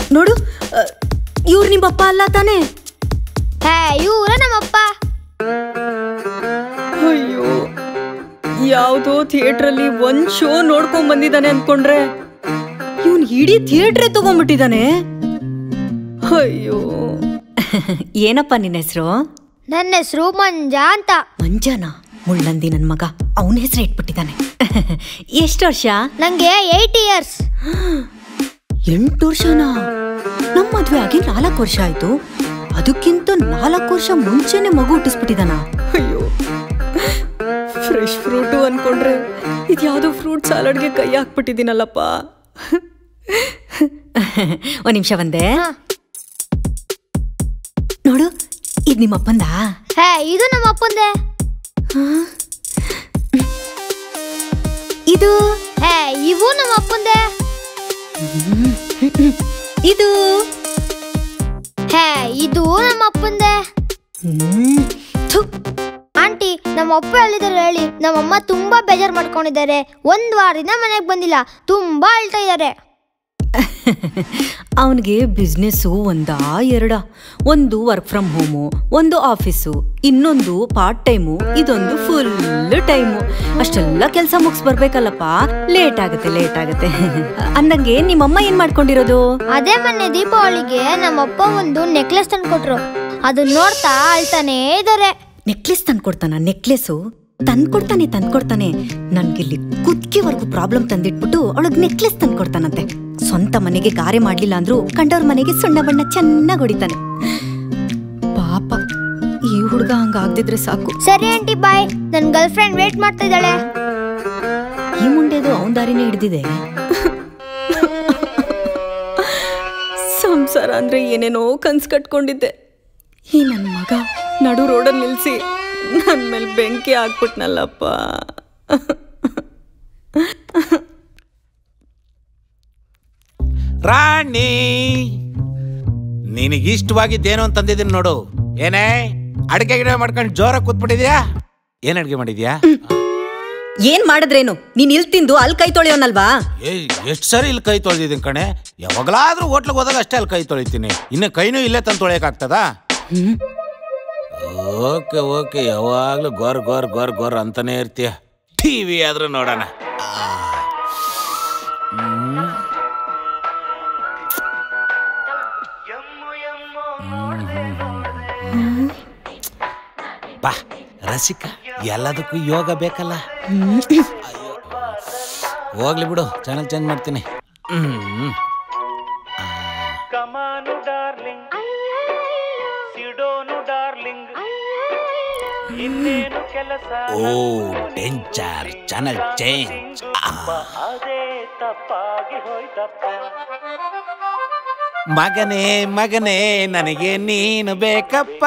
ನೋಡು ಇವ್ರು ನಿಮ್ಮಪ್ಪ ಅಲ್ಲ ತಾನೇ ಹೇ ಇವ್ರ ನಮ್ಮಪ್ಪ ಅಯ್ಯೋ ಯಾವುದೋ ಥಿಯೇಟ್ರಲ್ಲಿ ಒಂದ್ ಶೋ ನೋಡ್ಕೊಂಡ್ ಬಂದಿದ್ದಾನೆ ಅನ್ಕೊಂಡ್ರೆ ಇವನ್ ಇಡೀ ಥಿಯೇಟ್ರೇ ತಗೊಂಡ್ಬಿಟ್ಟಿದ್ದಾನೆ ಅಯ್ಯೋ ಏನಪ್ಪ ನಿನ್ನ ಹೆಸರು ನನ್ನ ಹೆಸರು ಮಂಜಾ ಅಂತ ಮಂಜಾನ ಮುಳ್ಳಂದಿ ನನ್ ಮಗ ಅವನ ಹೆಸರು ಇಟ್ಬಿಟ್ಟಿದ್ದಾನೆ ಎಷ್ಟು ವರ್ಷ ನಂಗೆ ಏಯ್ಟ್ ಇಯರ್ಸ್ ಎಂಟು ವರ್ಷನಾ ನಮ್ಮ ಮದ್ವೆ ಆಗಿ ನಾಲ್ಕು ವರ್ಷ ಆಯ್ತು ಅದಕ್ಕಿಂತ ನಾಲ್ಕು ವರ್ಷ ಮುಂಚೆನೆ ಮಗು ಹುಟ್ಟಿಸ್ಬಿಟ್ಟಿದಾನ ಅಯ್ಯೋ ಫ್ರೆಶ್ ಫ್ರೂಟು ಅನ್ಕೊಂಡ್ರೆ ಇದ್ಯಾವುದೋ ಫ್ರೂಟ್ ಸಾಲಡ್ಗೆ ಕೈ ಹಾಕ್ಬಿಟ್ಟಿದ್ದೀನಲ್ಲಪ್ಪ ಒಂದ್ ನಿಮಿಷ ಬಂದೆ ನೋಡು ಇದು ನಿಮ್ಮ ಅಪ್ಪಂದ ಹೇ ಇದು ನಮ್ಮ ಅಪ್ಪಂದೆ ಇದು ಹೇ ಇವು ನಮ್ಮ ಅಪ್ಪಂದೆ ಇದು ಹೇ ಇದು ನಮ್ಮ ಅಪ್ಪಂದೆ ಹ್ಮ್. ಥು. ಆಂಟಿ ನಮ್ಮ ಅಪ್ಪ ಹೇಳಿದಾರೆ ಹೇಳಿ ನಮ್ಮಮ್ಮ ತುಂಬಾ ಬೇಜಾರ್ ಮಾಡ್ಕೊಂಡಿದ್ದಾರೆ ಒಂದ್ ವಾರದಿಂದ ಮನೆಗೆ ಬಂದಿಲ್ಲ ತುಂಬಾ ಅಳ್ತಾ ಇದ್ದಾರೆ ಅವನಿಗೆ ಬಿಸ್ನೆಸ್ಸು ಒಂದಾ ಎರಡ ಒಂದು ವರ್ಕ್ ಫ್ರಮ್ ಹೋಮು ಒಂದು ಆಫೀಸು ಇನ್ನೊಂದು ಪಾರ್ಟ್ ಟೈಮು ಇದೊಂದು ಫುಲ್ ಟೈಮು ಅಷ್ಟೆಲ್ಲ ಕೆಲಸ ಮುಗಿಸ್ ಬರ್ಬೇಕಲ್ಲಪ್ಪ ಲೇಟ್ ಆಗುತ್ತೆ ಲೇಟ್ ಆಗುತ್ತೆ ಅಂದಂಗೆ ನಿಮ್ಮಮ್ಮ ಏನ್ ಮಾಡ್ಕೊಂಡಿರೋದು ಅದೇ ಮೊನ್ನೆ ದೀಪಾವಳಿಗೆ ನಮ್ಮಪ್ಪ ಒಂದು ನೆಕ್ಲೆಸ್ ತಂದ್ಕೊಟ್ರು ಅದನ್ನ ನೋಡ್ತಾ ಅಳ್ತಾನೇ ಇದ್ದಾರೆ ನೆಕ್ಲೆಸ್ ತಂದ್ಕೊಡ್ತಾನ ನೆಕ್ಲೆಸ್ಸು ತಂದ್ಕೊಡ್ತಾನೆ ತಂದ್ಕೊಡ್ತಾನೆ ನನ್ಗಿಲ್ಲಿ ಕುದ್ಕಿವರೆಗೂ ಪ್ರಾಬ್ಲಮ್ ತಂದಿಟ್ಬಿಟ್ಟು ಅವಳಗ್ ನೆಕ್ಲೆಸ್ ತಂದ್ಕೊಡ್ತಾನಂತೆ ಸ್ವಂತ ಮನೆಗೆ ಗಾರೆ ಮಾಡ್ಲಿಲ್ಲ ಅಂದ್ರೂ ಕಂಡವ್ರ ಮನೆಗೆ ಸುಣ್ಣ ಬಣ್ಣ ಚೆನ್ನಾಗ್ ಹೊಡಿತಾನೆ ಪಾಪ ಈ ಹುಡ್ಗ ಹಂಗಾಗ್ದಿದ್ರೆ ಸಾಕು ಸರಿ ಆಂಟಿ ಬಾಯ್ ನನ್ನ ಗರ್ಲ್ ಫ್ರೆಂಡ್ ವೇಟ್ ಮಾಡ್ತಾ ಇದ್ದಾಳೆ ಈ ಮುಂಡೆದು ಅವನ್ ದಾರಿನೇ ಹಿಡ್ದಿದೆ ಸಂಸಾರ ಅಂದ್ರೆ ಏನೇನೋ ಕನ್ಸ್ ಕಟ್ಕೊಂಡಿದ್ದೆ ಈ ನನ್ನ ಮಗ ನಡು ರೋಡಲ್ಲಿ ನಿಲ್ಸಿ ನನ್ ಮೇಲೆ ಬೆಂಕಿ ಹಾಕ್ಬಿಟ್ನಲ್ಲಪ್ಪ ರಾಣಿ ನಿನಗೆ ಇಷ್ಟವಾಗಿದ್ದೇನು ಅಂತ ತಂದಿದ್ದೀನಿ ನೋಡು ಏನೇ ಅಡಿಗೆ ಗಿಡ ಮಾಡ್ಕೊಂಡು ಜೋರ ಕೂತ್ಬಿಟ್ಟಿದ್ಯಾ ಏನ್ ಅಡಿಗೆ ಮಾಡಿದ್ಯಾ ಏನ್ ಮಾಡಿದ್ರೇನು ನೀನ್ ಇಲ್ ತಿಂದು ಅಲ್ಲಿ ಕೈ ತೊಳೆಯೋನಲ್ವಾ ಏ ಎಷ್ಟು ಸರಿ ಇಲ್ಲಿ ಕೈ ತೊಳೆದಿದ್ದೀನಿ ಕಣೆ ಯಾವಾಗಲಾದ್ರೂ ಹೋಟ್ಲಿಗೆ ಹೋದಾಗ ಅಷ್ಟೇ ಅಲ್ಲಿ ಕೈ ತೊಳಿತೀನಿ ಇನ್ನು ಕೈನೂ ಇಲ್ಲೇ ತಂದು ತೊಳೆಯಕ್ಕಾಗ್ತದಾ ಓಕೆ ಓಕೆ ಯಾವಾಗ್ಲೂ ಗೊರ್ ಗೊರ್ ಗೊರ್ ಗೊರ್ ಅಂತಾನೆ ಇರ್ತೀಯ ಟಿವಿ ಆದ್ರೂ ನೋಡೋಣ ಆ. ಹ್ಮ್. ಬಾ ರಸಿಕ ಎಲ್ಲದಕ್ಕೂ ಯೋಗ ಬೇಕಲ್ಲ ಅಯ್ಯೋ. ಹೋಗ್ಲಿ ಬಿಡು ಚಾನಲ್ ಚೇಂಜ್ ಮಾಡ್ತೀನಿ ಹ್ಮ್ ಕಮಾನು ಡಾರ್ಲಿಂಗ್ ಸಿಡೋನು ಡಾರ್ಲಿಂಗ್ ಇನ್ನೇನು ಕೆಲಸ ಓ ಡೇಂಜರ್ ಚಾನಲ್ ಚೇಂಜ್ ಅದೇ ತಪ್ಪಾಗಿ ಹೋಯ್ತಪ್ಪ ಮಗನೇ ಮಗನೇ ನನಗೆ ನೀನು ಬೇಕಪ್ಪ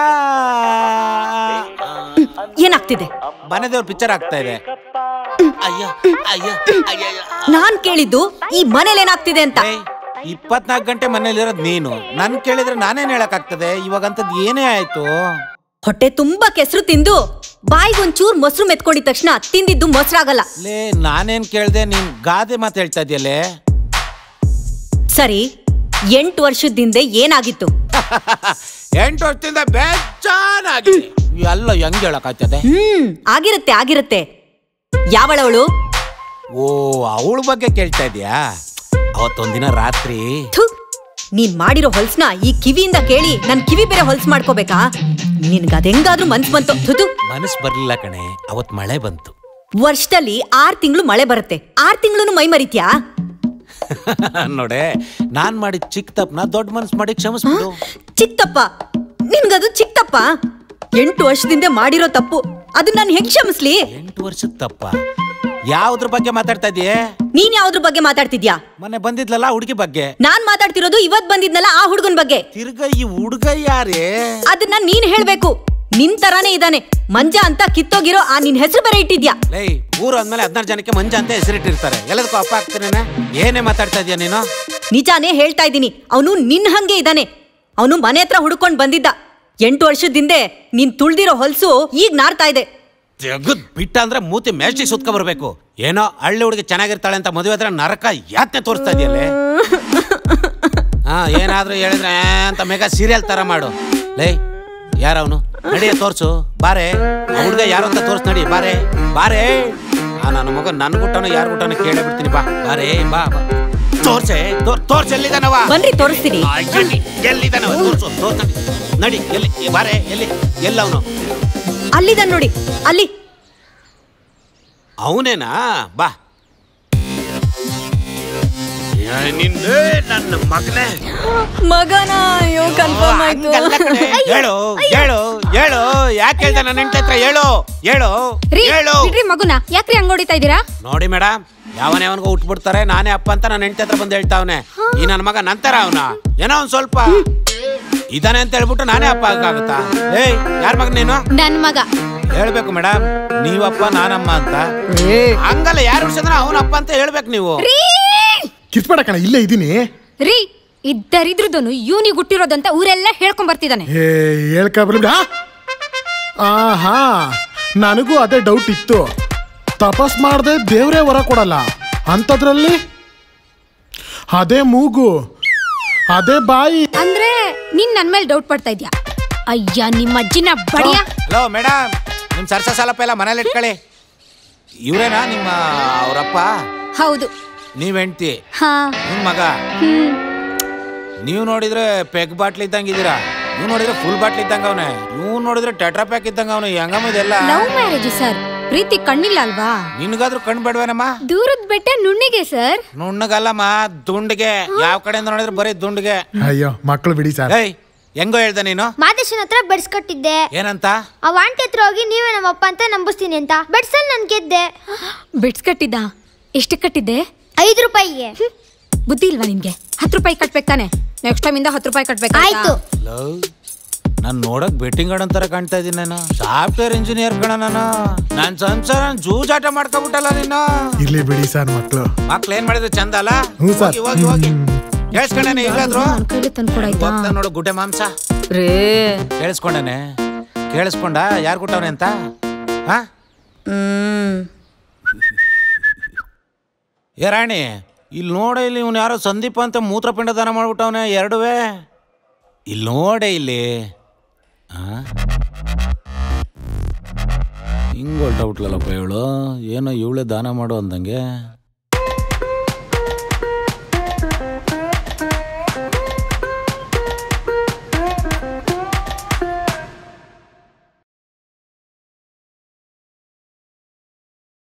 ಏನಾಗ್ತಿದೆ ಮನೆದೇವ್ರ ಪಿಕ್ಚರ್ ಆಗ್ತಾ ಇದೆ ಅಯ್ಯೋ ಅಯ್ಯೋ ಅಯ್ಯೋ ನಾನ್ ಕೇಳಿದ್ದು ಈ ಮನೇಲಿ ಏನಾಗ್ತಿದೆ ಅಂತ ಇಪ್ಪತ್ನಾಲ್ಕು ಗಂಟೆ ಮನೇಲಿರೋದ್ ನೀನು ನನ್ ಕೇಳಿದ್ರೆ ನಾನೇನ್ ಹೇಳಕ್ಕಾಗ್ತದೆ ಇವಾಗಂತದ್ ಏನೇ ಆಯ್ತು ಹೊಟ್ಟೆ ತುಂಬಾ ಕೆಸರು ತಿಂದು ಬಾಯಿಗೆ ಒಂಚೂರ್ ಮೊಸರು ಮೆತ್ಕೊಂಡಿದ ತಕ್ಷಣ ತಿಂದಿದ್ದು ಮೊಸರಾಗಲ್ಲ ಲೇ ನಾನೇನ್ ಕೇಳ್ದೆ ನೀನ್ ಗಾದೆ ಮಾತು ಹೇಳ್ತಾ ಇದೆಯಲ್ಲೇ ಸರಿ ಎಂಟು ವರ್ಷದಿಂದ ಏನಾಗಿತ್ತು ಎಂಟು ವರ್ಷದಿಂದ ಬೇಜಾನಾಗಿದೆ ಎಲ್ಲ ಹೆಂಗ್ ಹೇಳಕ್ಕಾಗ್ತದೆ ಹ್ಮ್ ಆಗಿರತ್ತೆ ಆಗಿರತ್ತೆ ಯಾವಳವಳು ಓ ಅವಳ ಬಗ್ಗೆ ಕೇಳ್ತಾ ಇದೀಯಾ ಅವತ್ತೊಂದಿನ ರಾತ್ರಿ ಥು ನೀನ್ ಮಾಡಿರೋ ಹೊಲ್ಸ್ನ ಈ ಕಿವಿಯಿಂದ ಕೇಳಿ ನನ್ ಕಿವಿ ಬೇರೆ ಹೊಲ್ಸ್ ಮಾಡ್ಕೋಬೇಕಾ ನಿನ್ಗ ಅದೆಂಗಾದ್ರೂ ಮನ್ಸ್ ಬಂತು ಥುತು ಮನಸ್ ಬರ್ಲಿಲ್ಲ ಕಣೆ ಅವತ್ ಮಳೆ ಬಂತು ವರ್ಷದಲ್ಲಿ ಆರ್ ತಿಂಗಳು ಮಳೆ ಬರುತ್ತೆ ಆರ್ ತಿಂಗಳು ಮೈ ಮರಿತ್ಯಾ ನೋಡೆ ನಾನ್ ಮಾಡಿದ ಚಿಕ್ಕ ತಪ್ಪನ ದೊಡ್ಡ ಮನ್ಸ್ ಮಾಡಿ ಕ್ಷಮಿಸ್ಬಿಡು ಚಿಕ್ಕಪ್ಪ ನಿನ್ಗದು ಚಿಕ್ಕಪ್ಪ ಎಂಟು ವರ್ಷದಿಂದ ಮಾಡಿರೋ ತಪ್ಪು ಅದನ್ನ ನಾನು ಹೆಂಗ್ ಕ್ಷಮಿಸ್ಲಿ ಎಂಟು ವರ್ಷದ ತಪ್ಪ ಯಾವ್ದ್ರ ಬಗ್ಗೆ ಮಾತಾಡ್ತಾ ಇದೀಯೇ ನೀನ್ ಯಾವ್ದ್ರ ಬಗ್ಗೆ ಮಾತಾಡ್ತಿದ್ಯಾ ಮೊನ್ನೆ ಬಂದಿದ್ಲಲ್ಲ ಹುಡುಗಿ ಬಗ್ಗೆ ನಾನ್ ಮಾತಾಡ್ತಿರೋದು ಇವತ್ ಬಂದಿದ್ನಲ್ಲ ಆ ಹುಡುಗನ್ ಬಗ್ಗೆ ತಿರ್ಗ ಈ ಹುಡುಗ ಯಾರೇ ಅದನ್ನ ನೀನ್ ಹೇಳ್ಬೇಕು ನಿನ್ ತರಾನೇ ಇದಾನೆ ಮಂಜ ಅಂತ ಕಿತ್ತೋಗಿರೋ ಆ ನಿನ್ ಹೆಸರು ಬೇರೆ ಇಟ್ಟಿದ್ಯಾ ಲೈ ಊರು ಅಂದ್ಮೇಲೆ ಹದಿನಾರು ಜನಕ್ಕೆ ಮಂಜ ಅಂತ ಹೆಸರಿಟ್ಟಿರ್ತಾರೆ ಎಲ್ಲದಕ್ಕೂ ಅಪ್ಪ ಆಗ್ತಾನೇನೆ ಏನೇ ಮಾತಾಡ್ತಾ ಇದೀಯ ನೀನು ನಿಜಾನೇ ಹೇಳ್ತಾ ಇದ್ದೀನಿ ಅವನು ನಿನ್ ಹಂಗೆ ಇದ್ದಾನೆ ಅವನು ಮನೆ ಹತ್ರ ಹುಡ್ಕೊಂಡ್ ಬಂದಿದ್ದ ಎಂಟು ವರ್ಷದಿಂದೆ ನೀನ್ ತುಳ್ದಿರೋ ಹೊಲ್ಸು ಈಗ ನಾರ್ತಾ ಇದೆ ತೆಗದ್ ಬಿಟ್ಟ ಅಂದ್ರೆ ಮೂತಿ ಮೇಷ್ಟಿ ಸುತ್ಕೊ ಬರ್ಬೇಕು ಏನೋ ಹಳ್ಳಿ ಹುಡುಗಿ ಚೆನ್ನಾಗಿರ್ತಾಳೆ ಅಂತ ಮದುವೆ ಹತ್ರ ನರಕ ಯಾತ್ನೆ ತೋರಿಸ್ತಾ ಇದೆಯಲ್ಲೇ ಹಾ ಏನಾದ್ರೂ ಹೇಳಿದ್ರೆ ಆ ಅಂತ ಮೆಗಾ ಸೀರಿಯಲ್ ತರ ಮಾಡು ಲೇ ಯಾರವನು ನಡಿಯ ತೋರ್ಸು ಬಾರೆ ಆ ಹುಡ್ಗ ಯಾರು ಅಂತ ತೋರ್ಸ್ ನಡಿ ಬಾರೆ ಬಾರೆ ಆ ನನ್ನ ಮಗ ನನ್ ಗುಟ್ಟವನು ಯಾರು ಗುಟ್ಟವನು ಕೇಳೇ ಬಿಡ್ತೀನಿ ಬಾ ಬಾರೆ ಬಾ ಬಾ ತೋರ್ಸೆ ತೋರ್ ತೋರ್ಸ್ ಎಲ್ಲಿದಾನವ ಬನ್ರಿ ತೋರಿಸ್ತೀನಿ ಆ, ಎಲ್ಲಿ ಎಲ್ಲಿದಾನವ ತೋರ್ಸು ತೋರ್ಸ್ ನಡಿ. ನಡಿ ಎಲ್ಲಿ ಬಾರೆ ಎಲ್ಲಿ ಎಲ್ಲವನು ಅಲ್ಲಿದ ನೋಡಿ ಅಲ್ಲಿ ಅವನೇನಾ ಬಾ ಏ, ನಿನ್ನೆ ನನ್ನ ಮಗನೇ ಮಗನ ಅಯ್ಯೋ ಕನ್ಫರ್ಮ್ ಆಯ್ತು ಹಂಗಲ್ಲ ಕಣೆ. ಹೇಳು ಹೇಳು ಹೇಳು ಯಾಕೆ ಹೇಳ್ದೆ ನನ್ನ ಹೆಂಡತಿ ಹತ್ರ ಹೇಳು ಹೇಳು ರೀ ಹೇಳು ಬಿಡ್ರಿ ಮಗುನ ಯಾಕ್ರಿ ಹಂಗ್ ಹೊಡಿತಾ ಇದೀರಾ ನೋಡಿ ಮೇಡಮ್ ಯಾವನೇ ಅವನಿಗೆ ಉಟ್ಬಿಡ್ತಾರೆ ನಾನೇ ಅಪ್ಪ ಅಂತ ನನ್ನ ಹೆಂಡತಿ ಹತ್ರ ಬಂದು ಹೇಳ್ತಾವನೆ ಈ ನನ್ನ ಮಗ ನಂತರ ಅವನ ಏನೋ ಒಂದ್ ಸ್ವಲ್ಪ ಇದಾನೆ ಅಂತ ಹೇಳ್ಬಿಟ್ಟು ನಾನೇ ಅಪ್ಪ ಆಗಕ್ಕಾಗತ್ತಾ ಏಯ್ ಯಾರ ಮಗ ನೀನು ನನ್ ಮಗ ಹೇಳ್ಬೇಕು ಮೇಡಮ್ ನೀವಪ್ಪ ನಾನಮ್ಮ ಅಂತ ಹಂಗಲ್ಲ ಯಾರು ಹುಡ್ಸಂದ್ರೆ ಅವನಪ್ಪ ಅಂತ ಹೇಳ್ಬೇಕು ನೀವು ಕಿತ್ಬೇಡ ಕಣ ಇಲ್ಲೇ ಇದ್ದೀನಿ ರೀ ಇದ್ದರಿದ್ರದನು ಇವನಿಗೆ ಹುಟ್ಟಿರೋದಂತ ಊರೆಲ್ಲ ಹೇಳ್ಕೊಂಡ್ ಬರ್ತಿದ್ದಾನೆ ಏ ಹೇಳ್ಕೊಬ್ರಿ ಆಹಾ ನನಗೂ ಅದೇ ಡೌಟ್ ಇತ್ತು ತಪಸ್ ಮಾಡದೆ ದೇವ್ರೇ ವರ ಕೊಡಲ್ಲ ಅಂಥದ್ರಲ್ಲಿ ಅದೇ ಮೂಗು ಅದೇ ಬಾಯಿ ಅಂದ್ರೆ ನೀನ್ ನನ್ ಮೇಲೆ ಡೌಟ್ ಪಡ್ತಾ ಇದ್ಯಾ ಅಯ್ಯ ನಿಮ್ಮ ಅಜ್ಜಿನ ಬಡಿಯ ಹಲೋ ಮೇಡಮ್ ನಿಮ್ ಸರ್ಸ ಸಾಲಪ್ಪ ಎಲ್ಲ ಮನೇಲಿ ಇಟ್ಕೊಳ್ಳಿ ಇವ್ರೇನಾ ನಿಮ್ಮ ಅವರಪ್ಪ ಹೌದು ನೀವ್ ಹೆಂಡ್ತಿ ಹಾ ನಿಮ್ ಮಗ ಹ್ಮ್ ನೀವು ನೋಡಿದ್ರೆ ಪೆಗ್ ಬಾಟ್ಲ್ ಇದ್ದಂಗ ಇದೀರಾ ನೀವು ನೋಡಿದ್ರೆ ಫುಲ್ ಬಾಟ್ಲ್ ಇದ್ದಂಗ ಅವನೇ ಇವ್ ನೋಡಿದ್ರೆ ಟೆಟ್ರಾ ಪ್ಯಾಕ್ ಇದ್ದಂಗ ಅವನು ಹೆಂಗಮ್ಮ ಇದೆಲ್ಲ ಲವ್ ಮ್ಯಾರೇಜ್ ಸರ್ ಪ್ರೀತಿ ಕಣ್ಣಿಲ್ಲ ಅಲ್ವಾ ನಿನ್ಗಾದ್ರೂ ಕಣ್ ಬೇಡವೇನಮ್ಮ ದೂರದ ಬೆಟ್ಟ ನುಣ್ಣಿಗೆ ಸರ್ ನುಣ್ಣಗಲ್ಲಮ್ಮ ದುಂಡ್ಗೆ ಯಾವ ಕಡೆಯಿಂದ ನೋಡಿದ್ರೆ ಬರೀ ದುಂಡ್ಗೆ ಅಯ್ಯೋ ಮಕ್ಕಳು ಬಿಡಿ ಸರ್ ಏಯ್ ಹೆಂಗೋ ಹೇಳ್ದೆ ನೀನು ಮಾದೇಶನ್ ಹತ್ರ ಬೆಡ್ಸ್ಕೊಟ್ಟಿದ್ದೆ ಏನಂತ ಆ ಆಂಟಿ ಹತ್ರ ಹೋಗಿ ನೀವೇ ನಮ್ಮಪ್ಪ ಅಂತ ನಂಬಿಸ್ತೀನಿ ಅಂತ ಬೆಡ್ಸಲ್ಲಿ ನನ್ ಗೆದ್ದೆ ಬಿಡ್ಸ್ ಕಟ್ಟಿದ್ದ ಎಷ್ಟು ಕಟ್ಟಿದ್ದೆ ಐದು ರೂಪಾಯಿಗೆ ಬುದ್ಧಿ ಇಲ್ವಾ ನಿನ್ಗೆ ಹತ್ತು ರೂಪಾಯಿ ಕಟ್ಬೇಕು ತಾನೆ ನೆಕ್ಸ್ಟ್ ಟೈಮ್ ಇಂದ ಹತ್ತು ರೂಪಾಯಿ ಕಟ್ಬೇಕು ಆಯ್ತು ಲವ್ ನಾನ್ ನೋಡಕ್ ಬೆಟ್ಟಿಂಗ್ ಆಡೋ ತರ ಕಾಣ್ತಾ ಇದೀನಿ ನಾನು ಸಾಫ್ಟ್ವೇರ್ ಇಂಜಿನಿಯರ್ ಕಣ ನಾನು ನಾನ್ ಸಂಸಾರ ಜೂಜಾಟ ಮಾಡ್ಕೊಬಿಟ್ಟಲ್ಲ ನೀನು ಇರ್ಲಿ ಬಿಡಿ ಸರ್ ಮಕ್ಕಳು ಮಕ್ಳು ಏನ್ ಮಾಡಿದ್ರೆ ಚಂದ ಅಲ್ಲ ಹ್ಞೂ ಸರ್. ಹೋಗಿ ಹೋಗಿ ಹೋಗಿ ಕೇಳಿಸ್ಕೊಂಡೇನೆ ಇಲ್ಲಾದ್ರು ನನ್ ಕೈಲಿ ತಂದ್ಕೊಡಾಯ್ತಾ ಹೋಗ್ತಾ ನೋಡು ಗುಡ್ಡೆ ಮಾಂಸ ರೇ ಕೇಳಿಸ್ಕೊಂಡೇನೆ ಕೇಳಿಸ್ಕೊಂಡ ಯಾರು ಕೊಟ್ಟವ್ನೆ ಅಂತ ಹಾ ಹ್ಮ್ ಏ ರಾಣಿ ಇಲ್ಲಿ ನೋಡ ಇಲ್ಲಿ ಇವ್ನು ಯಾರೋ ಸಂದೀಪ ಅಂತ ಮೂತ್ರಪಿಂಡ ದಾನ ಮಾಡ್ಬಿಟ್ಟವನೆ ಎರಡುವೆ ಇಲ್ಲಿ ನೋಡೆ ಇಲ್ಲಿ ಆ ಹಿಂಗ್ ಹೊಲ್ಟಬಿಟ್ಲಲ್ಲಪ್ಪ ಇವಳು ಏನೋ ಇವಳೆ ದಾನ ಮಾಡು ಅಂದಂಗೆ